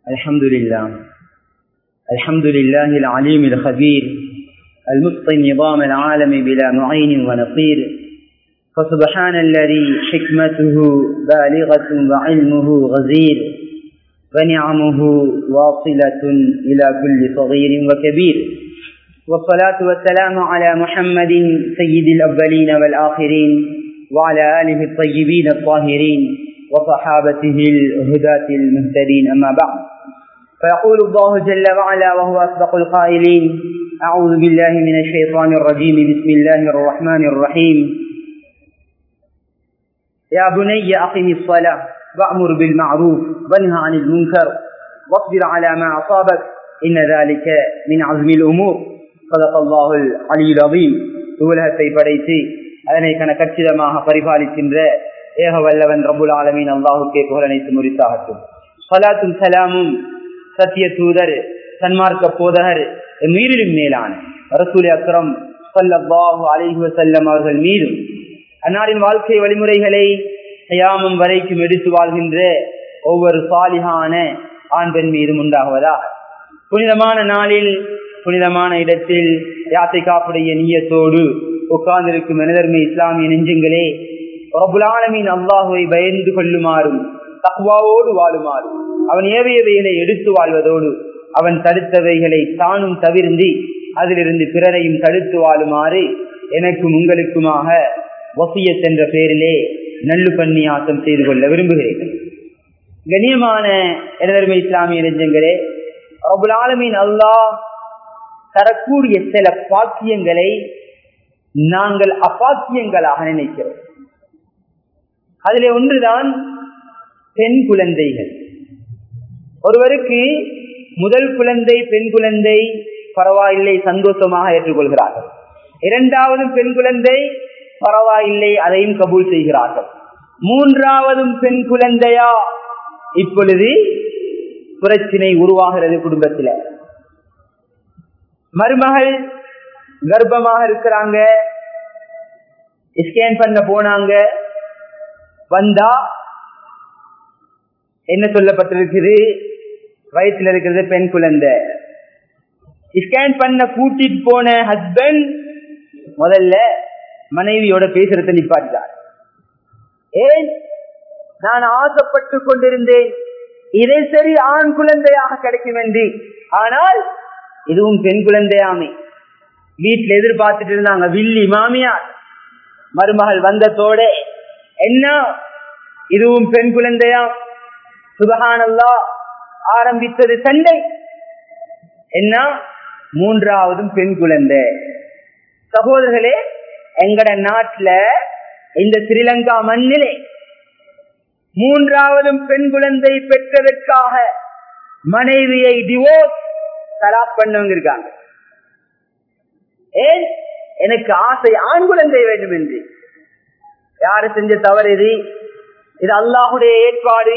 الحمد لله الحمد لله العليم الخبير المتقي نظام العالم بلا معين ونصير فسبحان الذي حكمته بالغة وعلمه غزير ونعمه واصلة إلى كل صغير وكبير والصلاة والسلام على محمد سيد الأولين والآخرين وعلى آله الطيبين الطاهرين وصحابته الهداة المهتدين أما بعد فيقول الله جل وعلا وهو أصدق القائلين أعوذ بالله من الشيطان الرجيم بسم الله الرحمن الرحيم يا بني أقم الصلاة وأمر بالمعروف وانهى عن المنكر واصبر على ما أصابك إن ذلك من عزم الأمور صدق الله العلي العظيم உலகத்தை படைத்து அதனை கணக்கச்சிதமாக பரிபாலிக்கின்ற ஏக வல்லவன் ரபுல் ஆலமீன் அல்லாஹுக்கே புகழனைத்து முறித்தாகட்டும் சலாத்தும் சலாமும் சத்திய தூதர் சன்மார்க்க போதகர் மீறிலும் மேலான ரசூல் அக்ரம் சல்லாஹு அலிஹு வசல்லம் அவர்கள் மீதும் அந்நாளின் வாழ்க்கை வழிமுறைகளை செய்யாமம் வரைக்கும் எடுத்து வாழ்கின்ற ஒவ்வொரு சாலிகான ஆண் பெண் மீதும் உண்டாகுவதாக புனிதமான நாளில் புனிதமான இடத்தில் யாத்தை காப்புடைய நீயத்தோடு உட்கார்ந்திருக்கும் மனிதர்மை இஸ்லாமிய நெஞ்சங்களே பிரபுலானமின் அல்லாஹுவை பயந்து கொள்ளுமாறும் தக்வாவோடு வாழுமாறும் அவன் ஏவையவைகளை எடுத்து வாழ்வதோடு அவன் தடுத்தவைகளை தானும் தவிர்ந்தி அதிலிருந்து பிறரையும் தடுத்து வாழுமாறு எனக்கும் உங்களுக்குமாக வசியத் என்ற பெயரிலே நல்லு பன்னியாசம் செய்து கொள்ள விரும்புகிறேன் கண்ணியமான எனதர்மை இஸ்லாமிய நெஞ்சங்களே அபுலாலமின் அல்லாஹ் தரக்கூடிய சில பாக்கியங்களை நாங்கள் அப்பாக்கியங்களாக நினைக்கிறோம் அதில் ஒன்றுதான் பெண் குழந்தைகள் ஒருவருக்கு முதல் குழந்தை பெண் குழந்தை பரவாயில்லை சந்தோஷமாக ஏற்றுக்கொள்கிறார்கள் இரண்டாவது பெண் குழந்தை பரவாயில்லை அதையும் கபூல் செய்கிறார்கள் மூன்றாவதும் பெண் குழந்தையா இப்பொழுது பிரச்சனை உருவாகிறது குடும்பத்தில் மருமகள் கர்ப்பமாக இருக்கிறாங்க ஸ்கேன் பண்ண போனாங்க வந்தா என்ன சொல்லப்பட்டிருக்குது வயிற்றுல இருக்கிறது பெண் குழந்தை ஸ்கேன் பண்ண கூட்டிட்டு போன ஹஸ்பண்ட் முதல்ல மனைவியோட பேசுறத நிப்பாட்டார் ஏன் நான் ஆசைப்பட்டு கொண்டிருந்தேன் இதை சரி ஆண் குழந்தையாக கிடைக்கும் என்று ஆனால் இதுவும் பெண் குழந்தையாமே வீட்டுல எதிர்பார்த்துட்டு இருந்தாங்க வில்லி மாமியார் மருமகள் வந்ததோட என்ன இதுவும் பெண் குழந்தையா சுபகானல்லா ஆரம்பித்தது சண்டை என்ன மூன்றாவதும் பெண் குழந்தை சகோதரர்களே எங்கட நாட்டுல இந்த ஸ்ரீலங்கா மண்ணிலே மூன்றாவதும் பெண் குழந்தை பெற்றதற்காக மனைவியை டிவோர்ஸ் தலாக் பண்ணவங்க இருக்காங்க ஏன் எனக்கு ஆசை ஆண் குழந்தை வேண்டும் என்று யாரு செஞ்ச தவறு இது இது அல்லாஹுடைய ஏற்பாடு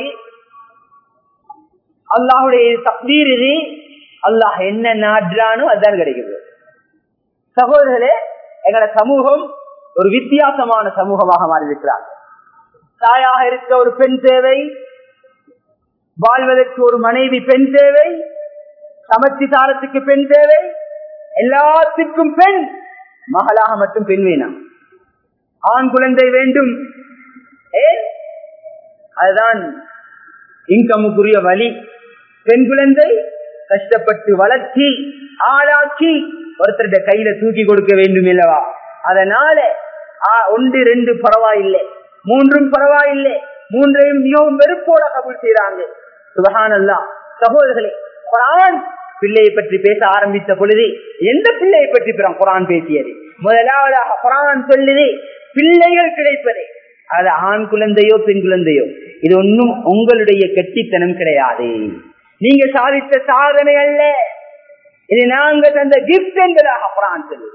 அல்லாஹுடைய தப்தீர் இது அல்லாஹ் என்ன நாடுறானோ அதுதான் கிடைக்குது சகோதரர்களே எங்களோட சமூகம் ஒரு வித்தியாசமான சமூகமாக மாறியிருக்கிறார் தாயாக இருக்க ஒரு பெண் தேவை வாழ்வதற்கு ஒரு மனைவி பெண் தேவை சமச்சி சாரத்துக்கு பெண் தேவை எல்லாத்துக்கும் பெண் மகளாக மட்டும் பெண் வேணாம் ஆண் குழந்தை வேண்டும் ஏன் அதுதான் இன்கமுக்குரிய வழி பெண் குழந்தை கஷ்டப்பட்டு வளர்ச்சி ஆளாக்கி ஒருத்தருடைய கையில தூக்கி கொடுக்க வேண்டும் இல்லவா அதனால ஒன்று ரெண்டு பரவாயில்லை மூன்றும் பரவாயில்லை மூன்றையும் மிகவும் வெறுப்போட கபூல் செய்யறாங்க சுபகானல்லா சகோதரர்களே குரான் பிள்ளையை பற்றி பேச ஆரம்பித்த பொழுது எந்த பிள்ளையை பற்றி குரான் பேசியது முதலாவதாக குரான் சொல்லுது பிள்ளைகள் கிடைப்பது அது ஆண் குழந்தையோ பெண் குழந்தையோ இது ஒன்றும் உங்களுடைய கெட்டித்தனம் கிடையாது நீங்க சாதித்த சாதனை அல்ல இது நாங்க தந்த கிஃப்ட் என்பதாக குரான் சொல்லுது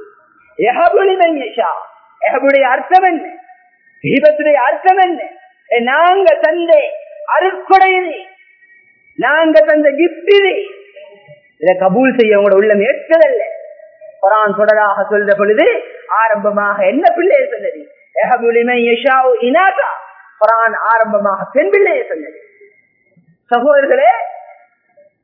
எஹபுடைய அர்த்தம் என்ன ஹிபத்துடைய அர்த்தம் என்ன நாங்க தந்த அருட்கொடை நாங்க தந்த கிஃப்ட் இது இதை கபூல் செய்ய உங்களோட உள்ளம் ஏற்றதல்ல குரான் தொடராக சொல்ற பொழுது ஆரம்பமாக என்ன பிள்ளையை சொன்னது குரான் ஆரம்பமாக பெண் பிள்ளையை சொன்னது சகோதரர்களே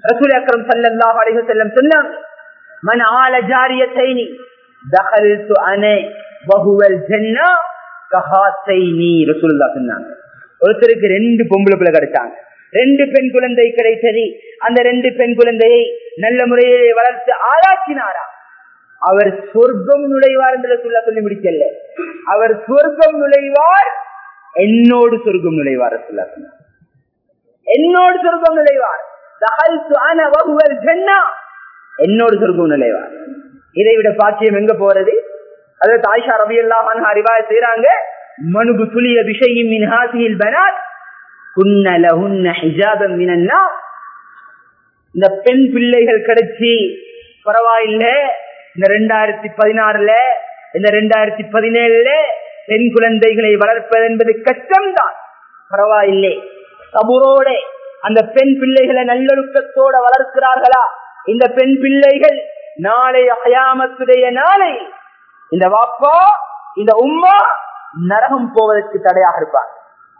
ரசூல் அக்ரம் ஸல்லல்லாஹு அலைஹி வஸல்லம் சொன்னாங்க மன் ஆல ஜாரியத்தைனி தகல்து அனே வஹுவல் ஜன்னா கஹாத்தைனி ரசூலுல்லாஹ் சொன்னாங்க ஒருத்தருக்கு ரெண்டு பொம்பளை பிள்ளை கிடைச்சாங்க ரெண்டு பெண் குழந்தை கிடைத்தது அந்த ரெண்டு பெண் குழந்தையை நல்ல முறையிலே வளர்த்து ஆளாக்கினாரா அவர் சொர்க்கம் நுழைவார் என்று சொல்ல சொல்லி முடிக்கல அவர் சொர்க்கம் நுழைவார் என்னோடு சொர்க்கம் நுழைவார் சொல்ல சொன்னார் என்னோடு சொர்க்கம் நுழைவார் தகல்து அன வஹுவல் ஜன்னா என்னோடு சொர்க்கம் நுழைவார் இதை விட பாக்கியம் எங்க போறது அதாவது ஆயிஷா ரவி எல்லாம் அறிவாய செய்யறாங்க மனுபு துளிய விஷயம் மின் ஹாசியில் பனாத் குன்ன லஹுன்ன ஹிஜாபம் மினன்னா இந்த பெண் பிள்ளைகள் கிடைச்சி பரவாயில்ல இந்த ரெண்டாயிரத்தி பதினாறுல இந்த ரெண்டாயிரத்தி பதினேழுல பெண் குழந்தைகளை வளர்ப்பது என்பது கஷ்டம்தான் பரவாயில்லை சபுரோட அந்த பெண் பிள்ளைகளை நல்லொழுக்கத்தோட வளர்க்கிறார்களா இந்த பெண் பிள்ளைகள் நாளை அயாமத்துடைய நாளை இந்த வாப்பா இந்த உம்மா நரகம் போவதற்கு தடையாக இருப்பார்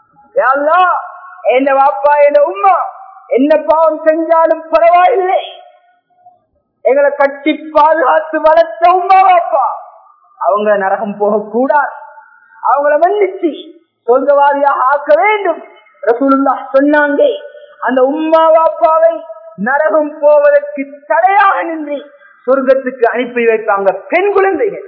எந்த வாப்பா எந்த உம்மா என்ன பாவம் செஞ்சாலும் பரவாயில்லை எங்களை கட்டி பாதுகாத்து வளர்த்த உம்மா வாப்பா அவங்க நரகம் போகக்கூடாது அவங்கள மன்னிச்சு சொர்க்கவாதியாக ஆக்க வேண்டும் ரசூலுல்லா சொன்னாங்க அந்த உம்மா வாப்பாவை நரகம் போவதற்கு தடையாக நின்று சொர்க்கத்துக்கு அனுப்பி வைப்பாங்க பெண் குழந்தைகள்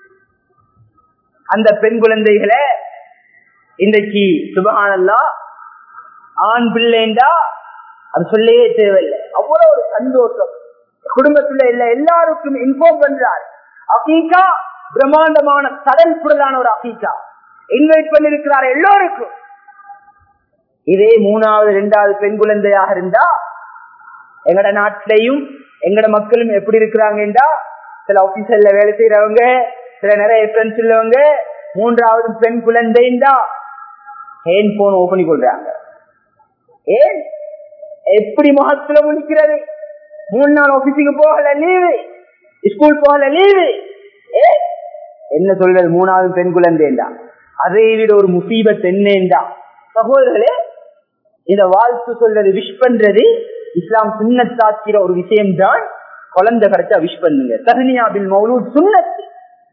அந்த பெண் குழந்தைகளை இன்றைக்கு சுபகானல்லா ஆண் பிள்ளைண்டா அது சொல்லவே தேவையில்லை அவ்வளவு ஒரு சந்தோஷம் குடும்பத்துல இல்ல எல்லாருக்கும் இன்ஃபார்ம் பண்றார் அகீகா பிரம்மாண்டமான கடல் பொருளான ஒரு அகீகா இன்வைட் பண்ணிருக்கிறார் எல்லோருக்கும் இதே மூணாவது இரண்டாவது பெண் குழந்தையாக இருந்தா எங்கட நாட்டிலையும் எங்கட மக்களும் எப்படி இருக்கிறாங்கன்றா சில ஆபீசர்ல வேலை செய்யறவங்க சில நிறைய ஃப்ரெண்ட்ஸ் உள்ளவங்க மூன்றாவது பெண் குழந்தைண்டா ஹேண்ட் போன் ஓபன் கொள்றாங்க ஏன் எப்படி முகத்துல முடிக்கிறது மூணு நாள் ஆபீஸுக்கு போகல லீவு ஸ்கூல் போகல லீவு ஏ என்ன சொல்றது மூணாவது பெண் குழந்தைண்டா அதை விட ஒரு முசீபத் என்னண்டா சகோதரர்களே இந்த வாழ்த்து சொல்றது விஷ் பண்றது இஸ்லாம் சுண்ணத்தாக்கிற ஒரு விஷயம் தான் குழந்தை கிடைச்சா விஷ் பண்ணுங்க தஹனியா பில் மௌலூத் சுண்ணத்து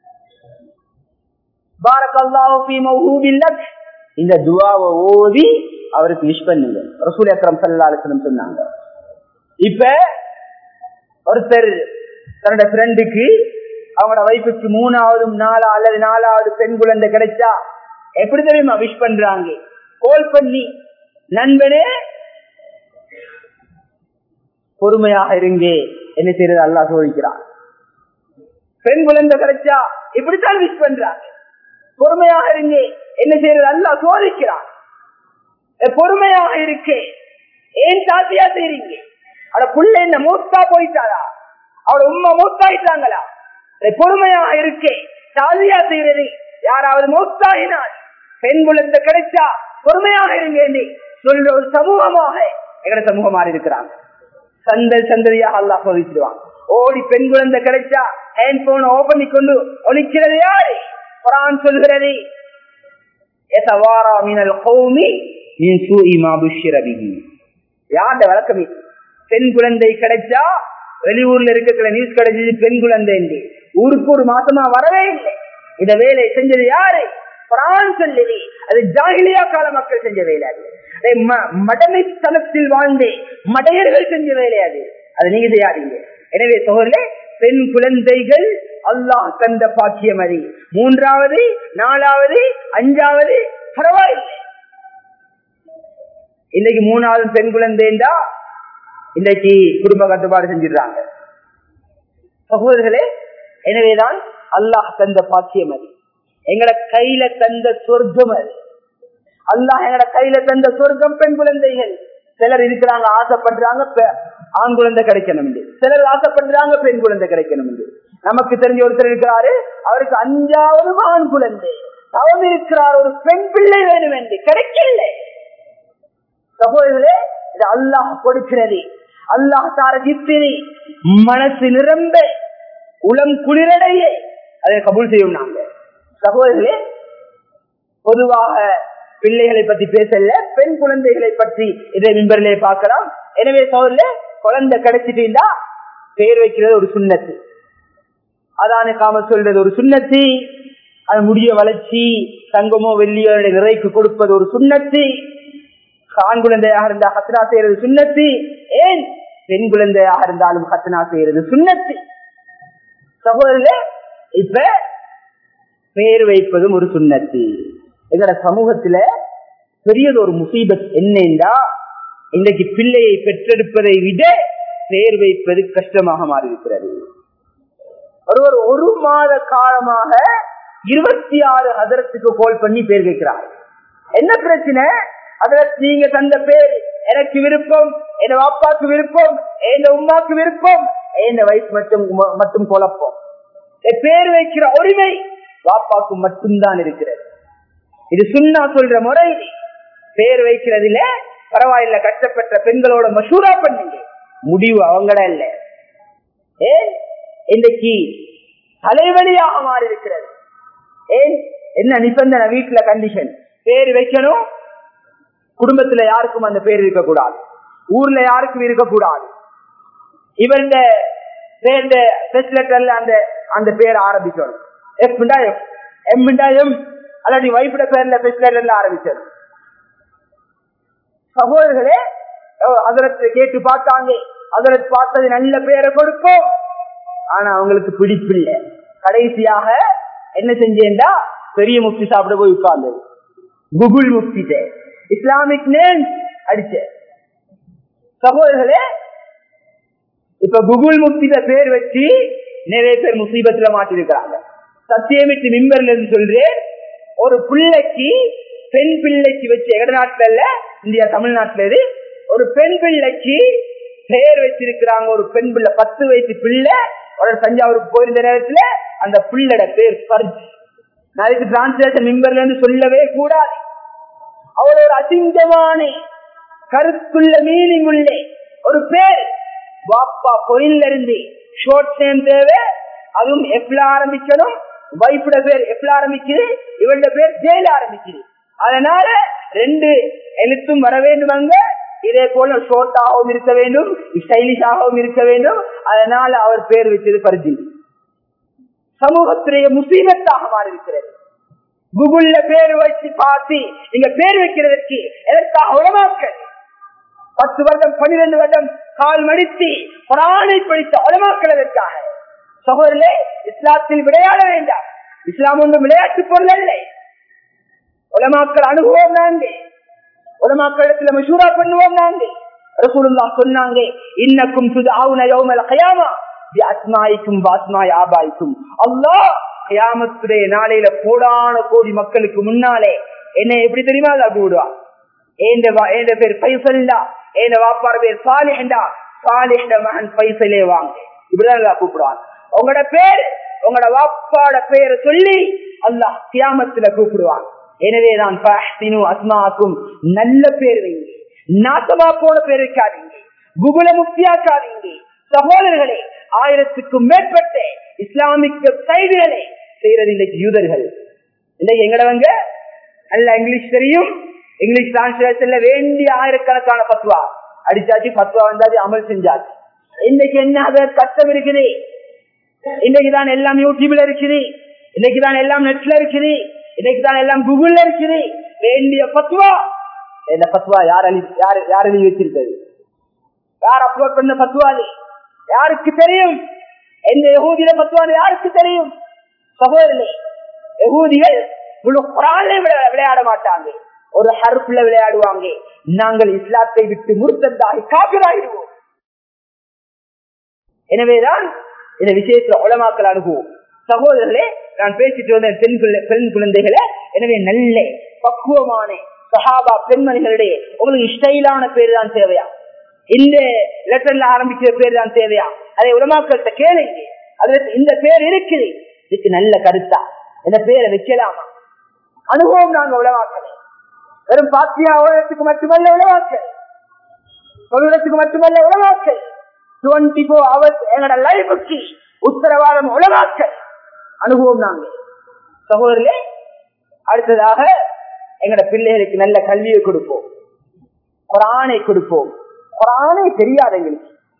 இந்த துவாவை ஓதி அவருக்கு விஷ் பண்ணுங்க ரசூல் அக்ரம் சல்லாசனம் சொன்னாங்க இப்ப ஒருத்தர் தன்னோட ஃப்ரெண்டுக்கு அவங்களோட வைஃபுக்கு மூணாவது நாலா அல்லது நாலாவது பெண் குழந்தை கிடைச்சா எப்படி தெரியுமா விஷ் பண்றாங்க கோல் பண்ணி நண்பனே பொறுமையாக இருங்க என்ன செய்யறது அல்லா சோதிக்கிறான் பெண் குழந்தை கிடைச்சா இப்படித்தான் விஷ் பண்றாங்க பொறுமையாக இருங்க என்ன செய்யறது அல்லா சோதிக்கிறான் பொறுமையாக இருக்கு ஏன் சாத்தியா செய்றீங்க அவட புள்ள என்ன மூத்தா போயிட்டாரா அவட உண்மை மூத்தாயிட்டாங்களா பொறுமையாக இருக்கே சாதியா செய்யறது யாராவது மூத்தாகினால் பெண் குழந்தை கிடைச்சா பொறுமையாக இருங்க சொல்ற ஒரு சமூகமாக எங்கட சமூகமா இருக்கிறாங்க சந்தல் சந்ததியாக அல்லா சோதிச்சிடுவான் ஓடி பெண் குழந்தை கிடைச்சா ஹேண்ட் போன் ஓபன் கொண்டு ஒழிக்கிறது யாரு குரான் சொல்கிறது யார்ட வழக்கம் பெண் குழந்தை கிடைச்சா வெளியூர்ல இருக்கிற நியூஸ் கிடைச்சது பெண் குழந்தை ஊருக்கு ஒரு மாசமா வரவே இல்லை இந்த வேலையை செஞ்சது யாரு குரான் சொல்லுது அது ஜாகிலியா கால மக்கள் செஞ்ச வேலை அது மடமைத்தனத்தில் வாழ்ந்து மடையர்கள் செஞ்ச வேலை அது அது நீங்க செய்யாதீங்க எனவே சோழர்களே பெண் குழந்தைகள் அல்லாஹ் தந்த பாக்கியம் அது மூன்றாவது நாலாவது அஞ்சாவது பரவாயில்லை இன்னைக்கு மூணாவது பெண் குழந்தைண்டா இன்னைக்கு குடும்ப கட்டுப்பாடு செஞ்சிடுறாங்க சகோதரர்களே எனவேதான் அல்லாஹ் தந்த பாக்கியம் அது எங்கட கையில தந்த சொர்க்கம் அது அல்லாஹ் எங்கட கையில தந்த சொர்க்கம் பெண் குழந்தைகள் சிலர் இருக்கிறாங்க ஆசைப்படுறாங்க ஆண் குழந்தை கிடைக்கணும் சிலர் ஆசைப்படுறாங்க பெண் குழந்தை கிடைக்கணும் நமக்கு தெரிஞ்ச ஒருத்தர் இருக்கிறாரு அவருக்கு அஞ்சாவது ஆண் குழந்தை தவம் இருக்கிறார் ஒரு பெண் பிள்ளை வேணும் என்று கிடைக்கல சகோதரர்களே இது அல்லாஹ் கொடுக்கிறது அல்லாஹ் தார கித்திரி மனசு நிரம்ப உளம் குளிரடைய அதை கபூல் செய்யும் நாங்க சகோதரர்களே பொதுவாக பிள்ளைகளை பற்றி பேசல பெண் குழந்தைகளை பற்றி இதை மின்பரிலே பார்க்கலாம் எனவே சோழல குழந்தை கிடைச்சிட்டீங்களா பேர் வைக்கிறது ஒரு சுண்ணத்து அதான காம சொல்றது ஒரு சுண்ணத்து அது முடிய வளர்ச்சி தங்கமோ வெள்ளியோ நிறைக்கு கொடுப்பது ஒரு சுண்ணத்து ஆண் குழந்தையாக இருந்தா ஹத்னா செய்யறது சுண்ணத்து ஏன் பெண் குழந்தையாக இருந்தாலும் ஹத்னா செய்யறது சுண்ணத்து சகோதரர்களே இப்ப பேர் வைப்பதும் ஒரு சுண்ணத்து எங்கட சமூகத்துல பெரியது ஒரு முசீபத் என்னென்றா இன்றைக்கு பிள்ளையை பெற்றெடுப்பதை விட பேர் வைப்பது கஷ்டமாக மாறியிருக்கிறது ஒருவர் ஒரு மாத காலமாக இருபத்தி ஆறு ஹதரத்துக்கு கோல் பண்ணி பேர் வைக்கிறார் என்ன பிரச்சனை அதுல நீங்க தந்த பேர் எனக்கு விருப்பம் என் அப்பாக்கு விருப்பம் என் உமாக்கு விருப்பம் என் வயசு மட்டும் மட்டும் குழப்பம் பேர் வைக்கிற உரிமை வாப்பாக்கு மட்டும்தான் இருக்கிறது இது சுண்ணா சொல்ற முறை பேர் வைக்கிறதுல பரவாயில்ல கஷ்டப்பட்ட பெண்களோட மசூரா பண்ணீங்க முடிவு அவங்கள இல்ல ஏன் இன்றைக்கு தலைவலியாக மாறி இருக்கிறது ஏன் என்ன நிபந்தனை வீட்டுல கண்டிஷன் பேர் வைக்கணும் குடும்பத்துல யாருக்கும் அந்த பேர் இருக்கக்கூடாது ஊர்ல யாருக்கும் இருக்கக்கூடாது இவருட சேர்ந்த லெட்டர்ல அந்த அந்த பேர் ஆரம்பிக்கணும் எஃப் எஃப் எம் எம் அல்லது வைஃபோட பேர்ல ஃபெஸ்ட் லெட்டர்ல ஆரம்பிச்சது சகோதரர்களே அதற்கு கேட்டு பார்த்தாங்க அதற்கு பார்த்தது நல்ல பேரை கொடுக்கும் ஆனா அவங்களுக்கு பிடிப்பில்லை கடைசியாக என்ன செஞ்சேன்டா பெரிய முக்தி சாப்பிட போய் உட்கார்ந்தது குகுல் முக்தி இஸ்லாமிக் நேம் அடிச்ச சகோதரர்களே இப்ப குகுல் முக்தித பேர் வச்சு நிறைய பேர் முசீபத்துல மாட்டிருக்கிறாங்க சத்தியமிட்டு மிம்பர்ல இருந்து சொல்றேன் ஒரு பிள்ளைக்கு பெண் பிள்ளைக்கு வச்சு எங்க நாட்டுல இந்தியா தமிழ்நாட்டுல இது ஒரு பெண் பிள்ளைக்கு பெயர் வச்சிருக்கிறாங்க ஒரு பெண் பிள்ளை பத்து வயசு பிள்ளை ஒரு தஞ்சாவூருக்கு போயிருந்த நேரத்துல அந்த பிள்ளோட பேர் பர்ஜ் நாளைக்கு டிரான்ஸ்லேஷன் மிம்பர்ல இருந்து சொல்லவே கூடாது அவ்வளவு ஒரு அசிங்கமான கருத்துள்ள மீனிங் உள்ளே ஒரு பேர் வாப்பா கோயில்ல இருந்து ஷோர்ட் நேம் தேவை அதுவும் எப்ல ஆரம்பிக்கணும் வைஃபோட பேர் எப்ல ஆரம்பிக்குது இவளோட பேர் ஜெயில ஆரம்பிக்குது அதனால ரெண்டு எழுத்தும் வர வேண்டும் அங்க இதே போல ஷோர்ட்டாகவும் இருக்க வேண்டும் ஸ்டைலிஷாகவும் இருக்க வேண்டும் அதனால அவர் பேர் வச்சது பரிஜி சமூகத்திலேயே முசீபத்தாக மாறி இருக்கிறது கூகுள்ல பேர் வச்சு பார்த்து நீங்க பேர் வைக்கிறதற்கு எதற்காக உலமாக்கள் பத்து வருடம் பன்னிரண்டு வருடம் கால் மடித்து புறாணை படித்த உலமாக்கள் எதற்காக சகோதரே இஸ்லாத்தில் விளையாட வேண்டாம் இஸ்லாம் ஒன்றும் விளையாட்டு பொருள் இல்லை உலமாக்கள் அனுபவம் நாங்கள் உலமாக்களிடத்துல மசூரா பண்ணுவோம் நாங்கள் ரசூலுல்லா சொன்னாங்க இன்னக்கும் சுது ஆவுன யௌமல் கயாமா அஸ்மாய்க்கும் வாஸ்மாய் ஆபாய்க்கும் அல்லாஹ் கயாமத்துடைய நாளையில கோடான கோடி மக்களுக்கு முன்னாலே என்ன எப்படி தெரியுமா அது விடுவான் ஏந்த பேர் பைசல்டா ஏந்த வாப்பார பேர் சாலிஹண்டா சாலிஹண்ட மகன் பைசலே வாங்க இப்படிதான் கூப்பிடுவாங்க உங்களோட பேர் உங்களோட வாப்பாட பேரை சொல்லி அல்லாஹ் கியாமத்துல கூப்பிடுவாங்க எனவேதான் அஸ்மாக்கும் நல்ல பேர் வைங்க நாசமா போன பேர் வைக்காதீங்க குகுல முக்தியாக்காதீங்க சகோதரர்களே ஆயிரத்துக்கும் மேற்பட்ட இஸ்லாமிக் கைதுகளை செய்யறது இன்னைக்கு யூதர்கள் இன்னைக்கு எங்கடவங்க நல்ல இங்கிலீஷ் தெரியும் இங்கிலீஷ் டிரான்ஸ்லேஷன்ல வேண்டிய ஆயிரக்கணக்கான பத்துவா அடிச்சாச்சு பத்துவா வந்தாச்சு அமல் செஞ்சாச்சு இன்னைக்கு என்ன அது கஷ்டம் இருக்குது இன்னைக்குதான் எல்லாம் யூடியூப்ல இருக்குது இன்னைக்குதான் எல்லாம் நெட்ல இருக்குது இன்னைக்குதான் எல்லாம் கூகுள்ல இருக்குது வேண்டிய பத்துவா இந்த பத்துவா யார் அழி யார் யார் எழுதி வச்சிருக்கிறது யார் அப்லோட் பண்ண பத்துவாது யாருக்கு தெரியும் எந்த யகூதியில பத்துவாது யாருக்கு தெரியும் சகோதரனே யகூதிகள் முழு குரான்ல விளையாட மாட்டாங்க ஒரு ஹர்ப்ல விளையாடுவாங்க நாங்கள் இஸ்லாத்தை விட்டு முறுத்தந்தாகி காப்பிராயிடுவோம் எனவேதான் இந்த விஷயத்துல உலமாக்கல் அனுபவம் சகோதரர்களே நான் பேசிட்டு வந்தேன் பெண் பெண் குழந்தைகளை எனவே நல்ல பக்குவமான சஹாபா பெண்மணிகளுடைய உங்களுக்கு ஸ்டைலான பேர் தான் தேவையா இந்த லெட்டர்ல ஆரம்பிக்கிற பேர் தான் தேவையா அதை உலமாக்கள்கிட்ட கேளுங்க அதுல இந்த பேர் இருக்குது இதுக்கு நல்ல கருத்தா இந்த பேரை வைக்கலாமா அனுபவம் நாங்க உலமாக்கலை வெறும் பாத்தியா உலகத்துக்கு மட்டுமல்ல உலமாக்கல் தொழிலத்துக்கு மட்டுமல்ல உலமாக்கல் டுவெண்டி போர் ஹவர்ஸ் எங்களோட லைஃபுக்கு உத்தரவாதம் உலமாக்கல் அனுபவம் நாங்க சகோதரர்களே அடுத்ததாக எங்கட பிள்ளைகளுக்கு நல்ல கல்வியை கொடுப்போம் குரானை கொடுப்போம் குரானே தெரியாது எங்களுக்கு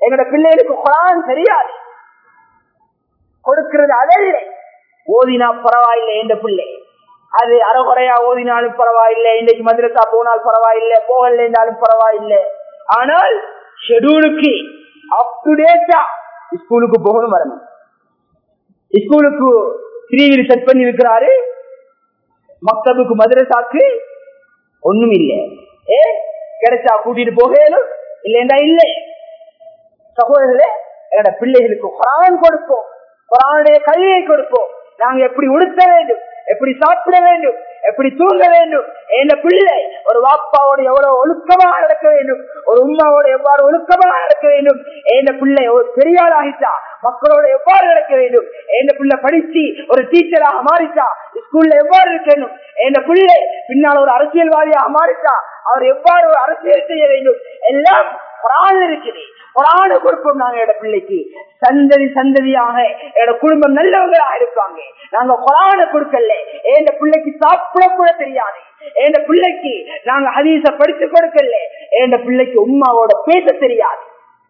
எங்கட பிள்ளைகளுக்கு குரான் தெரியாது கொடுக்கிறது அதல்ல ஓதினா பரவாயில்லை என்ற பிள்ளை அது அறகுறையா ஓதினாலும் பரவாயில்லை இன்னைக்கு மதுரசா போனால் பரவாயில்லை போகல என்றாலும் பரவாயில்லை ஆனால் ஷெடியூலுக்கு அப் டு டேட்டா ஸ்கூலுக்கு போகணும் வரணும் ஸ்கூலுக்கு ஸ்ரீவில் செட் பண்ணி இருக்கிறாரு மக்தபுக்கு மதுரசாக்கு ஒண்ணும் இல்லை ஏ கிடைச்சா கூட்டிட்டு போகலும் இல்லைண்டா இல்லை சகோதரர்களே என்னோட பிள்ளைகளுக்கு குரான் கொடுப்போம் குரானுடைய கல்வியை கொடுப்போம் நாங்க எப்படி உடுத்த வேண்டும் எப்படி சாப்பிட வேண்டும் எப்படி தூங்க வேண்டும் என் பிள்ளை ஒரு வாப்பாவோட எவ்வளவு ஒழுக்கமாக நடக்க வேண்டும் ஒரு உமாவோட எவ்வாறு ஒழுக்கமாக நடக்க வேண்டும் என் பிள்ளை ஒரு பெரியாள் ஆகிட்டா மக்களோட எவ்வாறு நடக்க வேண்டும் என் பிள்ளை படிச்சு ஒரு டீச்சராக மாறிட்டா ஸ்கூல்ல எவ்வாறு இருக்கணும் என் பிள்ளை பின்னால் ஒரு அரசியல்வாதியாக மாறிட்டா அவர் எவ்வாறு ஒரு அரசியல் செய்ய வேண்டும் எல்லாம் குரான் இருக்குது குரான கொடுப்போம் நாங்க எட பிள்ளைக்கு சந்ததி சந்ததியாக எட குடும்பம் நல்லவங்களா இருப்பாங்க நாங்க குரான கொடுக்கல என் பிள்ளைக்கு சாப்பிட கூட தெரியாது என் பிள்ளைக்கு நாங்க ஹதீச படிச்சு கொடுக்கல என் பிள்ளைக்கு உமாவோட பேச தெரியாது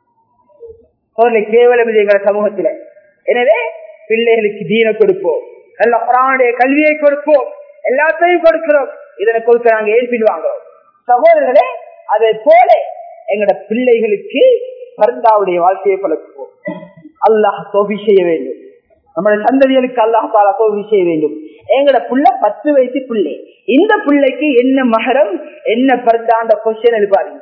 கேவலம் இது எங்க சமூகத்துல எனவே பிள்ளைகளுக்கு தீன கொடுப்போம் நல்ல குரானுடைய கல்வியை கொடுப்போம் எல்லாத்தையும் கொடுக்கிறோம் இதனை கொடுக்க நாங்க ஏன் பின்வாங்கிறோம் சகோதரர்களே அதை போல எங்கட பிள்ளைகளுக்கு பரந்தாவுடைய வாழ்க்கையை பழக்குவோம் அல்லாஹ் தோல்வி செய்ய வேண்டும் நம்முடைய சந்ததிகளுக்கு அல்லாஹ் தாலா தோல்வி செய்ய வேண்டும் எங்கட புள்ள பத்து வயசு பிள்ளை இந்த பிள்ளைக்கு என்ன மகரம் என்ன பரந்தாண்ட கொஸ்டின் எழுப்பாருங்க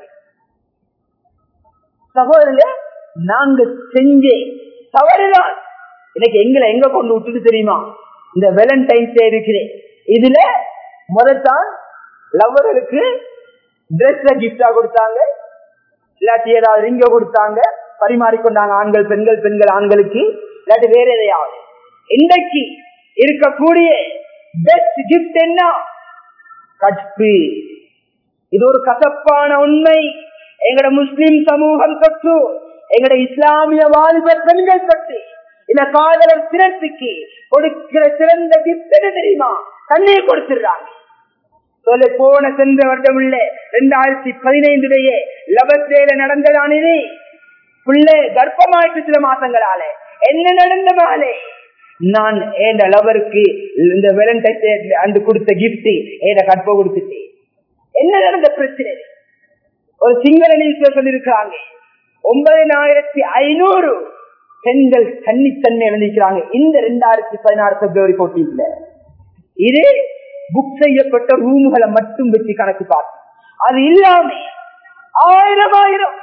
சகோதரர்களே நாங்க செஞ்ச தவறுதான் இன்னைக்கு எங்களை எங்க கொண்டு விட்டுட்டு தெரியுமா இந்த வேலண்டைன்ஸ் டே இருக்கிறேன் இதுல முதத்தான் லவ்வர்களுக்கு ட்ரெஸ் கிஃப்டா கொடுத்தாங்க இல்லாட்டி ஏதாவது ரிங்க கொடுத்தாங்க பரிமாறிக்கொண்டாங்க ஆண்கள் பெண்கள் பெண்கள் ஆண்களுக்கு இல்லாட்டி வேற எதையாவது இன்றைக்கு இருக்கக்கூடிய பெஸ்ட் கிஃப்ட் என்ன கற்பு இது ஒரு கசப்பான உண்மை எங்கட முஸ்லிம் சமூகம் தொற்று எங்கட இஸ்லாமிய வாலிப பெண்கள் தொற்று இந்த காதலர் சிறப்புக்கு கொடுக்கிற சிறந்த கிஃப்ட் என்ன தெரியுமா தண்ணீர் கொடுத்துடுறாங்க சொல்ல போன சென்ற வருடம் உள்ள இரண்டாயிரத்தி பதினைந்துடைய லபத்தேல நடந்ததான் இது பிள்ளை கர்ப்பமாயிட்டு சில மாசங்களால என்ன நடந்த மகளே நான் என் லவருக்கு இந்த வேலண்டைன் அன்று கொடுத்த கிஃப்ட் ஏட கற்ப கொடுத்துட்டு என்ன நடந்த பிரச்சனை ஒரு சிங்கள நியூஸ்ல சொல்லிருக்கிறாங்க ஒன்பதினாயிரத்தி ஐநூறு பெண்கள் தன்னித்தன்மை இழந்திருக்கிறாங்க இந்த ரெண்டாயிரத்தி பதினாறு பிப்ரவரி போட்டியில இது புக் செய்யப்பட்ட ரூம்களை மட்டும் வச்சு கணக்கு பார்த்து அது இல்லாம ஆயிரம் ஆயிரம்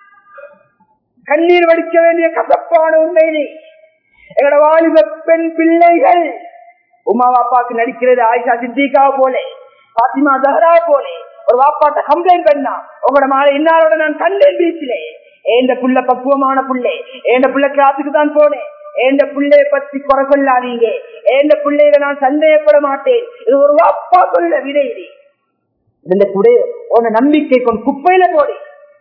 கண்ணீர் வடிக்க வேண்டிய கசப்பான உண்மையிலே எங்களோட வாலிப பெண் பிள்ளைகள் உமா பாப்பாக்கு நடிக்கிறது ஆயிஷா சித்திகா போல பாத்திமா தஹரா போல ஒரு வாப்பாட்ட கம்ப்ளைண்ட் பண்ணா உங்களோட மாலை இன்னாரோட நான் கண்டேன் பீச்சிலே ஏந்த புள்ள பக்குவமான புள்ளை ஏந்த புள்ள கிளாஸுக்கு தான் போனேன் ஏந்த பிள்ளைய பத்தி குறை சொல்லாதீங்க ஏந்த பிள்ளையில நான் சந்தேகப்பட மாட்டேன் இது ஒரு வாப்பா சொல்ல விதை இது இந்த குடை உன நம்பிக்கை கொண்டு குப்பையில போடு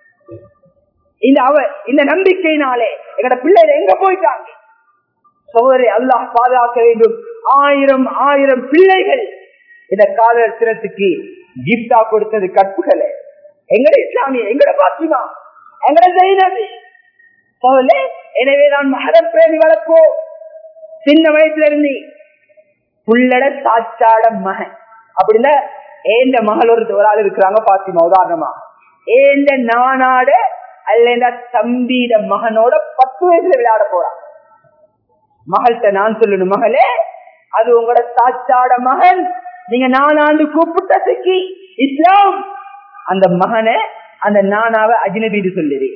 இந்த அவ இந்த நம்பிக்கையினாலே எங்கட பிள்ளைகள் எங்க போயிட்டாங்க சோதரி அல்லாஹ் பாதுகாக்க வேண்டும் ஆயிரம் ஆயிரம் பிள்ளைகள் இந்த காதல் தினத்துக்கு கிப்டா கொடுத்தது கற்புகளை எங்கட இஸ்லாமிய எங்கட பாத்திமா எங்கட ஜெயினது சோதரே எனவே நான் மகரம் பேணி வளர்ப்போம் சின்ன வயசுல இருந்து புள்ளட சாச்சாட மகன் அப்படின்னா ஏந்த மகள் ஒரு ஒரு ஆள் இருக்கிறாங்க பாத்திமா உதாரணமா ஏந்த நானாட அல்ல தம்பியிட மகனோட பத்து வயசுல விளையாட போறான் மகள்கிட்ட நான் சொல்லணும் மகளே அது உங்களோட சாச்சாட மகன் நீங்க நானாண்டு கூப்பிட்டதுக்கு இஸ்லாம் அந்த மகனை அந்த நானாவை அஜினபீடு சொல்லுது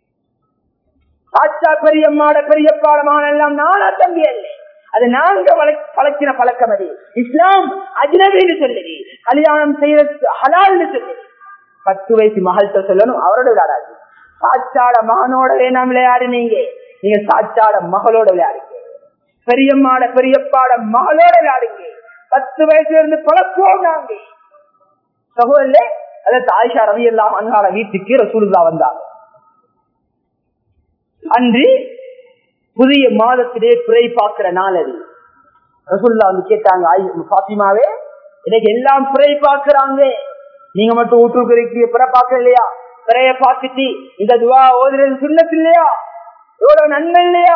சாச்சா பெரியம்மாட பெரியப்பாட மகன் எல்லாம் நானா தம்பி அல்ல அது நாங்க பழக்கின பழக்கம் அது இஸ்லாம் அஜினபீடு சொல்லுது கல்யாணம் செய்யறது ஹலால்னு சொல்லுது பத்து வயசு மகள்கிட்ட சொல்லணும் அவரோட விளையாடாது சாச்சாட மகனோட வேணாம் விளையாடுனீங்க நீங்க சாச்சாட மகளோட விளையாடுங்க பெரியம்மாட பெரியப்பாட மகளோட விளையாடுங்க பத்து வயசுல இருந்து பழக்குவோம் நாங்க சகோதரே அதாவது ஆயிஷா ரவி எல்லாம் அன்றாட வீட்டுக்கு ரசூலுல்லா வந்தாங்க அன்று புதிய மாதத்திலே பிறை பார்க்கிற நாள் அது ரசூல்லா வந்து கேட்டாங்க பாத்திமாவே இன்னைக்கு எல்லாம் பிறை பார்க்கிறாங்க நீங்க மட்டும் ஊற்றுக்கு பிற பார்க்க இல்லையா பிறைய பார்த்துட்டு இந்த துவா ஓதுறது சுண்ணத்து இல்லையா எவ்வளவு நன்மை இல்லையா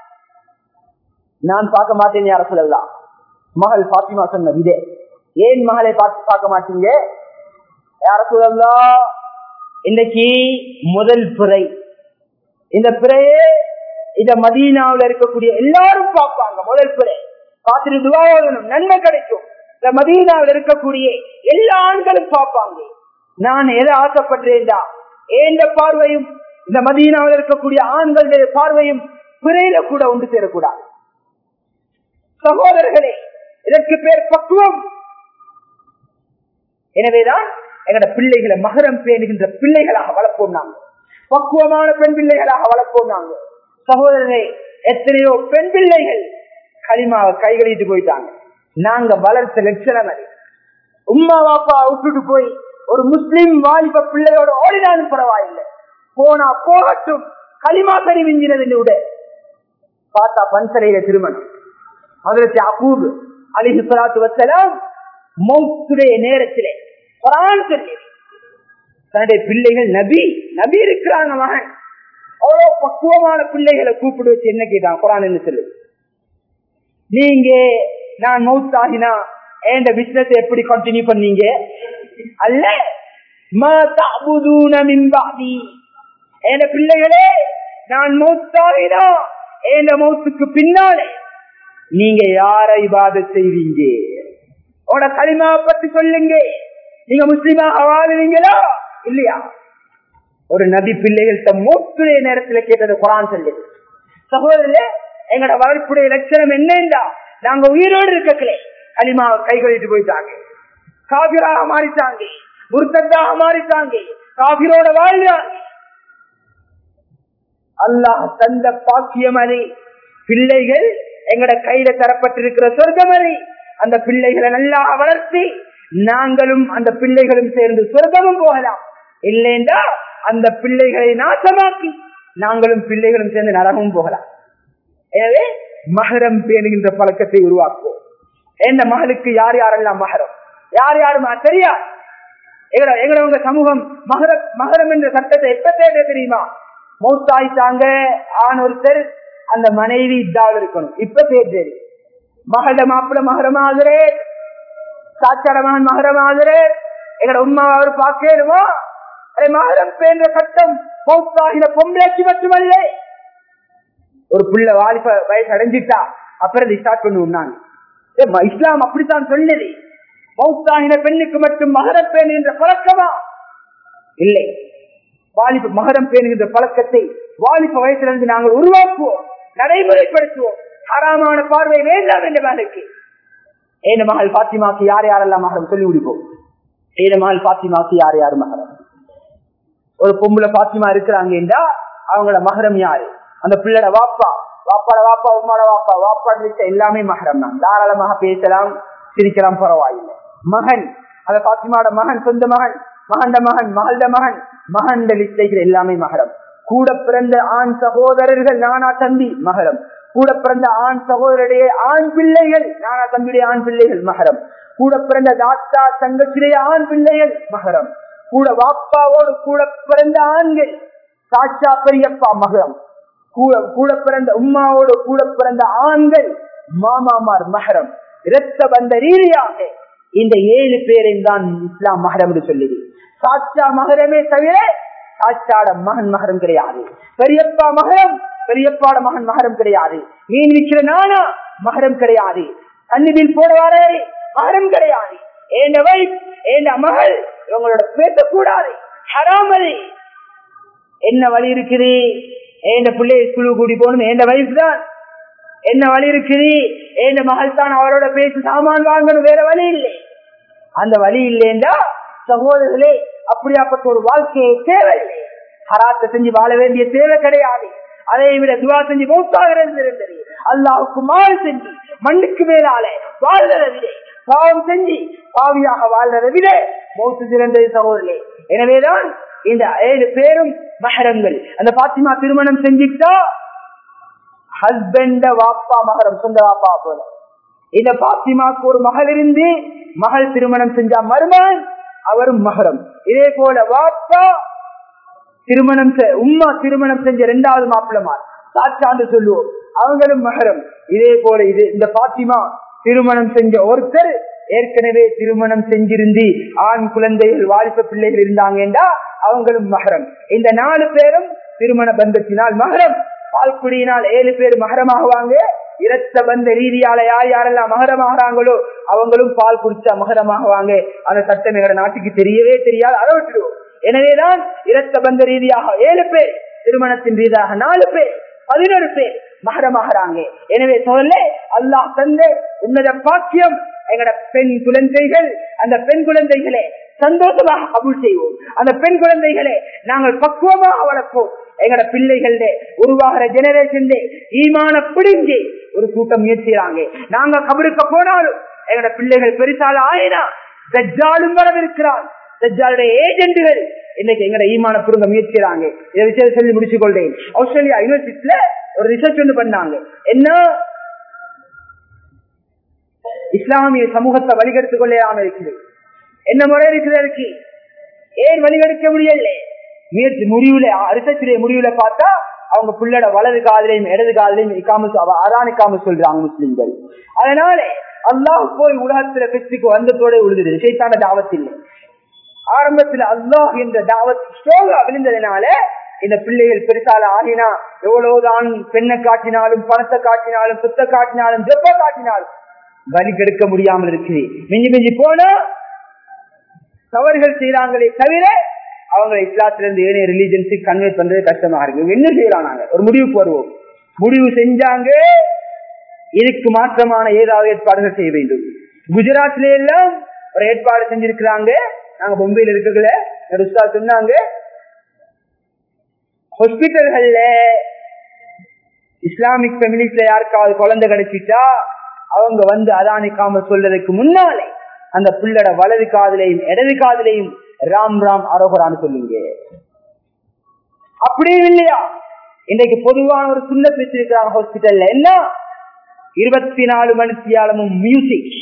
நான் பார்க்க மாட்டேன் யார சொல்லலாம் மகள் பாத்திமா சொன்ன விதே ஏன் மகளை பார்த்து பார்க்க மாட்டீங்க யார சொல்லலாம் இன்னைக்கு முதல் பிறை இந்த பிறையே இந்த மதீனாவில் இருக்கக்கூடிய எல்லாரும் பார்ப்பாங்க முதல் பிறை பார்த்துட்டு துவா ஓதணும் நன்மை கிடைக்கும் இந்த மதீனாவில் இருக்கக்கூடிய எல்லா ஆண்களும் பார்ப்பாங்க நான் எதை ஆசைப்படுறேன்டா ஏந்த பார்வையும் இந்த மதீனாவில் இருக்கக்கூடிய ஆண்களுடைய பார்வையும் பிறையில கூட ஒன்று சேரக்கூடாது சகோதரர்களே இதற்கு பேர் பக்குவம் எனவேதான் எங்கட பிள்ளைகளை மகரம் பேணுகின்ற பிள்ளைகளாக வளர்ப்போம் நாங்க பக்குவமான பெண் பிள்ளைகளாக வளர்ப்போம் நாங்க சகோதரர்களே எத்தனையோ பெண் பிள்ளைகள் களிமாவை கைகளிட்டு போயிட்டாங்க நாங்க வளர்த்த லட்சணம் அது உம்மா பாப்பா விட்டுட்டு போய் ஒரு முஸ்லிம் வாலிப பிள்ளையோட ஓடினாலும் பரவாயில்லை போனா போகட்டும் களிமா சரி மிஞ்சினது விட பார்த்தா பன்சலையில திருமணம் அதற்கு அபூர்வு அலிஹி சலாத்து வசலாம் மௌத்துடைய நேரத்திலே குரான் சொல்லி தன்னுடைய பிள்ளைகள் நபி நபி இருக்கிறாங்க மகன் அவ்வளவு பக்குவமான பிள்ளைகளை கூப்பிடு வச்சு என்ன கேட்டான் குரான் என்ன சொல்லு நீங்க நான் மவுத் ஆகினா என் பிசினஸ் எப்படி கண்டினியூ பண்ணீங்க அல்ல என் பிள்ளைகளே நான் மௌத்தாகினா என் மௌத்துக்கு பின்னாலே நீங்க யார இபாத செய்வீங்க உட களிமா பத்தி சொல்லுங்க நீங்க முஸ்லிமாக வாழுவீங்களா இல்லையா ஒரு நபி பிள்ளைகள்கிட்ட மூத்துடைய நேரத்துல கேட்டது குரான் சொல்லு சகோதரே எங்கட வளர்ப்புடைய லட்சணம் என்னண்டா நாங்க உயிரோடு இருக்கக்கலே களிமா கைகளிட்டு போயிட்டாங்க காபிராக மாறிட்டாங்க முருத்தத்தாக மாறிட்டாங்க காபிரோட வாழ்றாங்க அல்லாஹ் தந்த பாக்கியம் அது பிள்ளைகள் எங்கட கையில தரப்பட்டிருக்கிற சொர்க்கம் அது அந்த பிள்ளைகளை நல்லா வளர்த்தி நாங்களும் அந்த பிள்ளைகளும் சேர்ந்து சொர்க்கமும் போகலாம் இல்லைண்டா அந்த பிள்ளைகளை நாசமாக்கி நாங்களும் பிள்ளைகளும் சேர்ந்து நரகமும் போகலாம் எனவே மகரம் பேணுகின்ற பழக்கத்தை உருவாக்குவோம் எந்த மகளுக்கு யார் யாரெல்லாம் மகரம் யார் யாரும் தெரியாது எங்கட எங்களவங்க சமூகம் மகர மகரம் என்ற சட்டத்தை எப்ப தேட தெரியுமா மௌத்தாயிட்டாங்க ஆண் ஒருத்தர் அந்த மனைவி இதாவில் இருக்கணும் இப்ப தேர்தல் மகள மாப்பிள்ள மகரமாகிறே சாச்சார மகன் மகரமாகிறே எங்கட உண்மை அவர் பார்க்கணுமா அதே மகரம் பேன்ற சட்டம் மௌத்தாகின பொம்பளைக்கு மட்டுமல்ல ஒரு பிள்ளை வாலிப வயசு அடைஞ்சிட்டா அப்புறம் ஸ்டார்ட் பண்ணுவோம் நான் இஸ்லாம் அப்படித்தான் சொன்னது மௌத்தாகின பெண்ணுக்கு மட்டும் மகரம் பேண் என்ற பழக்கமா இல்லை வாலிப மகரம் பேணுகின்ற பழக்கத்தை வாலிப வயசிலிருந்து நாங்கள் உருவாக்குவோம் நடைமுறைப்படுத்துவோம் ஹராமான பார்வை வேண்டாம் என்ற மகளுக்கு ஏன மகள் பாத்திமாக்கு யார் யாரெல்லாம் மகரம் சொல்லி முடிப்போம் ஏன மகள் பாத்திமாக்கு யார் யார் மகரம் ஒரு பொம்புல பாத்திமா இருக்கிறாங்க என்றா அவங்களோட மகரம் யாரு அந்த பிள்ளோட வாப்பா வாப்பாட வாப்பா உமாட வாப்பா வாப்பாட லிஸ்ட் எல்லாமே மகரம் தான் தாராளமாக பேசலாம் சிரிக்கலாம் பரவாயில்லை மகன் அந்த பாத்திமாட மகன் சொந்த மகன் மகண்ட மகன் மகள்ட மகன் மகண்ட லிஸ்டைகள் எல்லாமே மகரம் கூட பிறந்த ஆண் சகோதரர்கள் நானா தம்பி மகரம் கூட பிறந்த ஆண் சகோதரருடைய ஆண் பிள்ளைகள் நானா தம்பியுடைய ஆண் பிள்ளைகள் மகரம் கூட பிறந்த தாத்தா தங்கச்சியுடைய ஆண் பிள்ளைகள் மகரம் கூட வாப்பாவோடு கூட பிறந்த ஆண்கள் சாட்சா பெரியப்பா மகரம் கூட கூட பிறந்த உம்மாவோடு கூட பிறந்த ஆண்கள் மாமாமார் மகரம் இரத்த பந்த ரீதியாக இந்த ஏழு பேரையும் தான் இஸ்லாம் மகரம் என்று சொல்லுது சாட்சா மகரமே தவிர சாட்சாட மகன் மகரம் கிடையாது பெரியப்பா மகரம் பெரியப்பாட மகன் மகரம் கிடையாது மீன் விற்கிற நானா மகரம் கிடையாது தண்ணிபில் போடுவாரே மகரம் கிடையாது ஏண்ட வைப் ஏண்ட மகள் இவங்களோட பேசக்கூடாது ஹராமதி என்ன வழி இருக்குது ஏண்ட பிள்ளைய ஸ்கூலுக்கு கூட்டி போகணும் ஏண்ட வயசு தான் என்ன வழி இருக்குது ஏண்ட மகள் தான் அவரோட பேசி சாமான் வாங்கணும் வேற வழி இல்லை அந்த வழி இல்லைண்டா சகோதரர்களே அப்படியாப்பட்ட ஒரு வாழ்க்கையை தேவையில்லை ஹராத்தை செஞ்சு வாழ வேண்டிய தேவை கிடையாது அதை விட துவா செஞ்சு மௌத்தாகிறது இருந்தது அல்லாவுக்கு மாறு செஞ்சு மண்ணுக்கு மேலால வாழ்றதை விட பாவம் செஞ்சு பாவியாக வாழ்றதை விட மௌத்து சிறந்தது சகோதரே எனவேதான் இந்த ஏழு பேரும் மகரங்கள் அந்த பாத்திமா திருமணம் செஞ்சுட்டா ஹஸ்பண்ட வாப்பா மகரம் சொந்த வாப்பா போல இந்த பாத்திமாக்கு ஒரு மகள் இருந்து மகள் திருமணம் செஞ்சா மருமகன் அவரும் மகரம் இதே போல வாப்பா திருமணம் செ- உம்மா திருமணம் செஞ்ச இரண்டாவது மாப்பிள்ளமார் சாட்சாண்டு சொல்லுவோம் அவங்களும் மகரம் இதே போல இது இந்த பாத்திமா திருமணம் செஞ்ச ஒருத்தர் ஏற்கனவே திருமணம் செஞ்சிருந்தி ஆண் குழந்தைகள் வாலிப பிள்ளைகள் இருந்தாங்கன்றா அவங்களும் மகரம் இந்த நாலு பேரும் திருமண பந்தத்தினால் மகரம் பால்குடியினால் ஏழு பேர் மகரமாகுவாங்க இரத்த பந்த ரீதியால யார் யாரெல்லாம் மகரமாகறாங்களோ அவங்களும் பால் குடிச்சா மகரமாகுவாங்க அந்த சட்டம் எங்க நாட்டுக்கு தெரியவே தெரியாது அதை விட்டுடுவோம் எனவேதான் இரத்த பந்த ரீதியாக ஏழு பேர் திருமணத்தின் ரீதியாக நாலு பேர் பதினொரு பேர் மகரமாகறாங்க எனவே சொல்ல அல்லாஹ் தந்த உன்னத பாக்கியம் எங்கட பெண் குழந்தைகள் அந்த பெண் குழந்தைகளை சந்தோஷமாக கபூல் செய்வோம் அந்த பெண் குழந்தைகளை நாங்கள் பக்குவமாக வளர்ப்போம் எங்கட பிள்ளைகள உருவாகிற ஜெனரேஷன் ஈமான பிடிஞ்சி ஒரு கூட்டம் முயற்சிறாங்க நாங்க கபருக்கு போனாலும் எங்கட பிள்ளைகள் பெருசால ஆயினா தஜ்ஜாலும் வரவிருக்கிறான் தஜ்ஜாலுடைய ஏஜென்ட்டுகள் இன்னைக்கு எங்கட ஈமான புடுங்க முயற்சிறாங்க இதை விஷயத்தை சொல்லி முடிச்சு கொள்றேன் ஆஸ்திரேலியா யூனிவர்சிட்டியில ஒரு ரிசர்ச் ஒன்று பண்ணாங்க என்ன இஸ்லாமிய சமூகத்தை வழிகெடுத்துக் கொள்ளாம இருக்குது என்ன முறை இருக்கிறதற்கு ஏன் வழிகெடுக்க முடியல முயற்சி முடிவுல ரிசர்ச்சுடைய முடிவுல பார்த்தா அவங்க பிள்ளட வலது காதலையும் இடது காதலையும் இக்காம அராணிக்காம சொல்றாங்க முஸ்லிம்கள் அதனால அல்லாஹ் போய் உலகத்துல பெற்றுக்கு வந்ததோட உழுது சைத்தான தாவத் இல்லை ஆரம்பத்துல அல்லாஹ் என்ற தாவத் ஸ்லோகா விழுந்ததுனால இந்த பிள்ளைகள் பெருசால ஆகினா எவ்வளவுதான் பெண்ணை காட்டினாலும் பணத்தை காட்டினாலும் சுத்த காட்டினாலும் ஜெப்ப காட்டினாலும் வலி கெடுக்க முடியாமல் இருக்குது மிஞ்சி மிஞ்சி போனா தவறுகள் செய்யறாங்களே தவிர அவங்க இஸ்லாத்துல இருந்து ஏனைய ரிலீஜன்ஸுக்கு கன்வெர்ட் பண்றது கஷ்டமா இருக்கு இவங்க என்ன செய்யலாம் நாங்க ஒரு முடிவுக்கு வருவோம் முடிவு செஞ்சாங்க இதுக்கு மாற்றமான ஏதாவது ஏற்பாடுகள் செய்ய வேண்டும் குஜராத்ல எல்லாம் ஒரு ஏற்பாடு செஞ்சிருக்கிறாங்க நாங்க பொம்பையில இருக்கல உஸ்தா சொன்னாங்க ஹாஸ்பிட்டல்கள்ல இஸ்லாமிக் ஃபெமிலிஸ்ல யாருக்காவது குழந்தை கிடைச்சிட்டா அவங்க வந்து அதானிக்காம சொல்றதுக்கு முன்னாலே அந்த பிள்ளட வலது காதலையும் இடது காதலையும் ராம் ராம் அரோகரான்னு சொல்லுங்க அப்படியும் இல்லையா இன்றைக்கு பொதுவான ஒரு சுண்ண வச்சிருக்கிறாங்க ஹாஸ்பிட்டல்ல என்ன இருபத்தி நாலு மணித்தியாலமும் மியூசிக்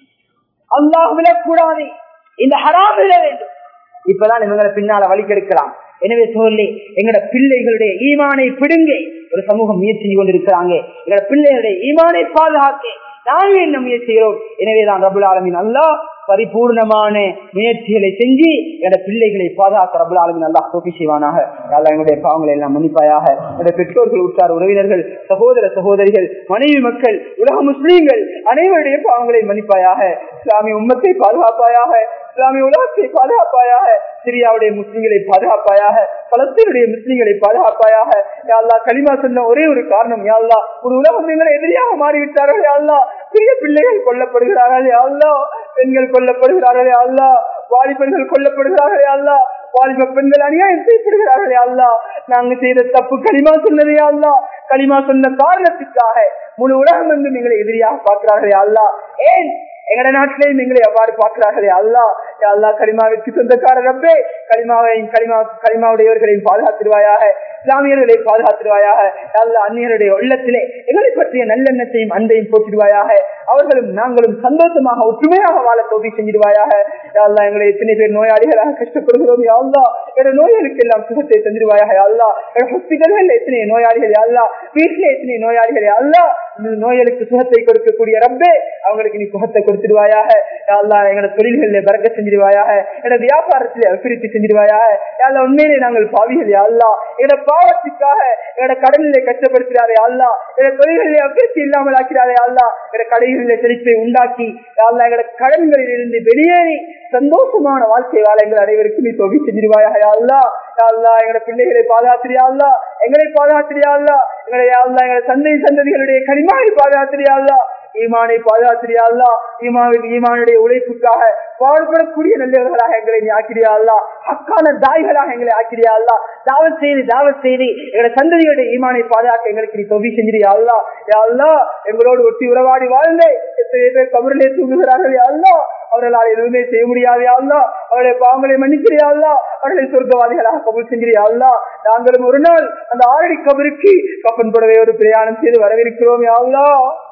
அல்லாஹ் விடக்கூடாது இந்த ஹராம் விட வேண்டும் இப்பதான் இவங்களை பின்னால வழிகெடுக்கலாம் எனவே சொல்லி எங்கட பிள்ளைகளுடைய ஈமானை பிடுங்க ஒரு சமூகம் முயற்சி கொண்டிருக்கிறாங்க எங்கட பிள்ளைகளுடைய ஈமானை பாதுகாக்க நாங்க என்ன முயற்சிகிறோம் எனவேதான் ரபுல் ஆலமின் அல்லா பரிபூர்ணமான முயற்சிகளை செஞ்சு என பிள்ளைகளை பாதுகாக்க ரபுல் ஆலமின் அல்லா தோப்பி செய்வானாக அல்லா எங்களுடைய பாவங்களை எல்லாம் மன்னிப்பாயாக என்னுடைய பெற்றோர்கள் உற்றார் உறவினர்கள் சகோதர சகோதரிகள் மனைவி மக்கள் உலக முஸ்லீம்கள் அனைவருடைய பாவங்களை மன்னிப்பாயாக இஸ்லாமிய உம்மத்தை பாதுகாப்பாயாக இஸ்லாமிய உலகத்தை பாதுகாப்பாயாக சிரியாவுடைய முஸ்லீம்களை பாதுகாப்பாயாக பலஸ்தீனுடைய முஸ்லீம்களை பாதுகாப்பாயாக யாழ்லா களிமா சொன்ன ஒரே ஒரு காரணம் யாழ்லா ஒரு உலகம் எங்களை எதிரியாக மாறிவிட்டார்கள் யாழ்லா சிறிய பிள்ளைகள் கொல்லப்படுகிறார்கள் யாழ்லா பெண்கள் கொல்லப்படுகிறார்கள் யாழ்லா வாலிபர்கள் கொல்லப்படுகிறார்கள் யாழ்லா வாலிப பெண்கள் அநியாயம் செய்யப்படுகிறார்கள் யாழ்லா நாங்க செய்த தப்பு களிமா சொன்னதே யாழ்லா களிமா சொன்ன காரணத்திற்காக முழு உலகம் வந்து எங்களை எதிரியாக பார்க்கிறார்கள் யாழ்லா ஏன் எங்கட நாட்டிலேயும் எங்களை எவ்வாறு பார்க்கிறார்களே அல்லா அல்லா கலிமாவிற்கு சொந்தக்காரர் ரப்பே கலிமாவையும் கலிமா கலிமாவுடையவர்களையும் பாதுகாத்திருவாயாக இஸ்லாமியர்களை பாதுகாத்திருவாயாக அல்லா அந்நியருடைய உள்ளத்திலே எங்களை பற்றிய நல்லெண்ணத்தையும் அன்பையும் போற்றிடுவாயாக அவர்களும் நாங்களும் சந்தோஷமாக ஒற்றுமையாக வாழ தோல்வி செஞ்சிடுவாயாக அல்லா எங்களை எத்தனை பேர் நோயாளிகளாக கஷ்டப்படுகிறோம் அல்லா என நோய்களுக்கு எல்லாம் சுகத்தை தந்துடுவாயாக அல்லா ஹாஸ்பிட்டல்கள் எத்தனை நோயாளிகள் அல்லா வீட்டில் எத்தனை நோயாளிகள் அல்லா நோய்களுக்கு சுகத்தை கொடுக்கக்கூடிய ரப்பே அவங்களுக்கு நீ சுகத்தை கொடுத்துடுவாயாக அல்லா எங்களோட தொழில்களில் பறக்க செஞ்சிடுவாயாக என்னோட வியாபாரத்தில் அபிவிருத்தி செஞ்சிடுவாயாக யாழ்லா உண்மையிலே நாங்கள் பாவிகள் அல்லா என்னோட பாவத்துக்காக என்னோட கடலிலே கஷ்டப்படுத்துகிறாரே அல்லா என்னோட தொழில்களிலே அபிவிருத்தி இல்லாமல் ஆக்கிறாரே அல்லா என்னோட கடைகளிலே செழிப்பை உண்டாக்கி அல்லா எங்களோட கடன்களில் இருந்து வெளியேறி சந்தோஷமான வாழ்க்கை வாழ எங்கள் அனைவருக்கும் நீ தொகை செஞ்சிருவாயாக அல்லா அல்லா எங்களோட பிள்ளைகளை பாதுகாத்திரியா அல்லா எங்களை பாதுகாத்திரியா அல்லா எங்களை அல்லா எங்களோட சந்தை சந்ததிகளுடைய கனிமாவை பாதுகாத்திரியா அல்லா ஈமானை பாதுகாத்திரியா அல்லா ஈமாவின் ஈமானுடைய உழைப்புக்காக பாடுபடக்கூடிய நல்லவர்களாக எங்களை நீ ஆக்கிரியா அல்லா ஹக்கான தாய்களாக எங்களை ஆக்கிரியா அல்லா தாவத் செய்து தாவத் செய்து எங்களோட சந்ததிகளுடைய ஈமானை பாதுகாக்க எங்களுக்கு நீ தொகை செஞ்சிரியா அல்லா யா அல்லா எங்களோடு ஒட்டி உறவாடி வாழ்ந்தே எத்தனை பேர் கபரிலே தூங்குகிறார்கள் யா அல்லா அவர்களால் எதுவுமே செய்ய முடியாது அல்லா அவருடைய பாவங்களை மன்னிக்கிறியா அல்லா அவர்களை சொர்க்கவாதிகளாக கபூல் செஞ்சிரியா அல்லா நாங்களும் ஒரு நாள் அந்த ஆரடி கபருக்கு கப்பன் புடவை ஒரு பிரயாணம் செய்து வரவிருக்கிறோம் யா அல்லா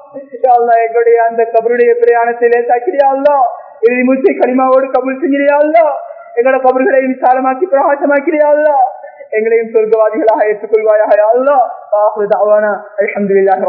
அல்லா எங்களுடைய அந்த கபருடைய பிரயாணத்தை லேசாக்கிறியா அல்லா இறுதி மூச்சை கனிமாவோடு கபூல் செஞ்சிரியா அல்லா எங்களோட கபர்களை விசாலமாக்கி பிரகாசமாக்கிறியா அல்லா எங்களையும் சொர்க்கவாதிகளாக ஏற்றுக்கொள்வாயாக யா அல்லாஹ். ஆஹிரு தஅவானா அல்ஹம்துலில்லாஹி